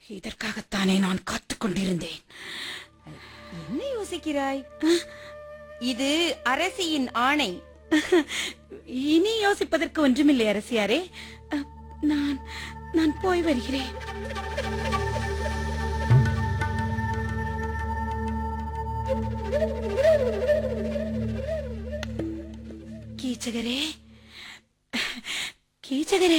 இதற்காகத்தானே நான் காத்துக் கொண்டிருந்தேன் என்ன யோசிக்கிறாய் இது அரசியின் ஆணை இனி யோசிப்பதற்கு ஒன்றுமில்லை அரசியாரே அ, நான் நான் போய் வருகிறேன் கீச்சகரே கீச்சகரே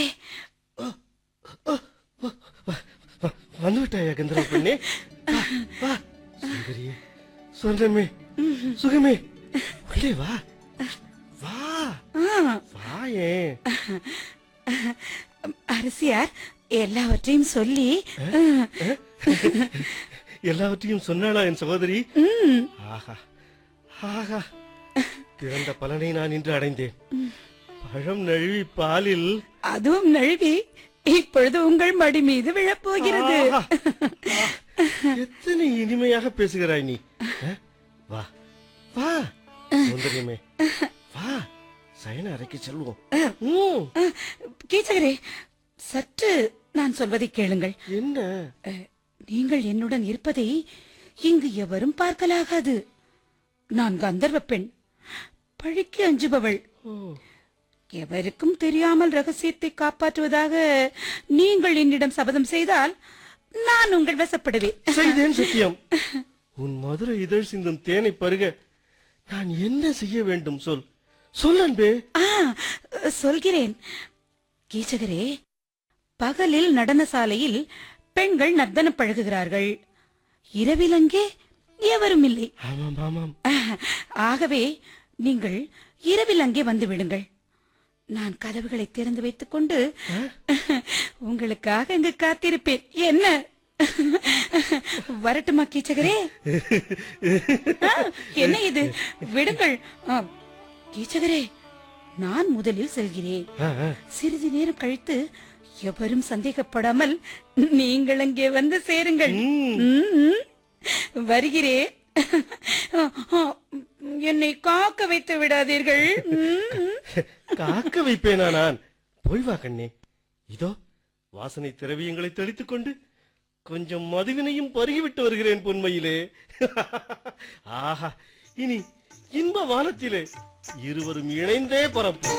வந்துவிட்டாயா கந்தர்வ பெண்ணே வா, வா சுந்தரியே சொர்ணமே சுகமே உள்ளே வா வா ஆ, வாயே அரசியார் எல்லாவற்றையும் சொல்லி அ, எல்லாவற்றையும் சொன்னாளா என் சகோதரி ம், ஆஹா ஆஹா பிறந்த பலனை நான் இன்று அடைந்தேன் பழம் நழுவி பாலில் அதுவும் நழுவி இப்பொழுது உங்கள் மடி மீது விழப்போகிறது ஆஹா. ஆ, எத்தனை இனிமையாக பேசுகிறாய் நீ அஹ், வா வா சுந்தரியமே வா சயன அறைக்கு செல்வோம் ம், அ, கீச்சகரே சற்று நான் சொல்வதை கேளுங்கள் என்ன அ, நீங்கள் என்னுடன் இருப்பதை இங்கு எவரும் பார்க்கலாகாது நான் கந்தர்வ பெண் பழிக்கு அஞ்சுபவள் ஓ, எவருக்கும் தெரியாமல் ரகசியத்தை காப்பாற்றுவதாக நீங்கள் என்னிடம் சபதம் செய்தால் நான் உங்கள் வசப்படுவேன் செய்தேன் சத்தியம் உன் மதுரை இதழ் சிந்தும் தேனை பருக நான் என்ன செய்ய வேண்டும் சொல் சொல் அன்பே ஆ சொல்கிறேன் கீச்சகரே பகலில் நடனசாலையில் பெண்கள் நர்த்தனம் பழகுகிறார்கள் இரவில் அங்கே எவரும் இல்லை ஆமாம் ஆமாம் ஆகவே நீங்கள் இரவில் அங்கே வந்து விடுங்கள் நான் கதவுகளை திறந்து வைத்துக் கொண்டு உங்களுக்காக இங்கு காத்திருப்பேன் என்ன வரட்டுமா கீச்சகரே ஆ, என்ன இது விடுங்கள் ஆ, கீச்சகரே நான் முதலில் செல்கிறேன் ஆ, ஆ. சிறிது நேரம் கழித்து எவரும் சந்தேகப்படாமல் நீங்கள் அங்கே வந்து சேருங்கள் ம். ம், வருகிறேன் என்னை காக்க வைத்து விடாதீர்கள் ம். காக்க வைப்பேனா நான் போய் வா கண்ணே இதோ வாசனை திரவியங்களை தெளித்துக் கொண்டு கொஞ்சம் மதுவினையும் பருகிவிட்டு வருகிறேன் பொன்மையிலே ஆஹா இனி இன்ப வானத்திலே இருவரும் இணைந்தே பரப்போம்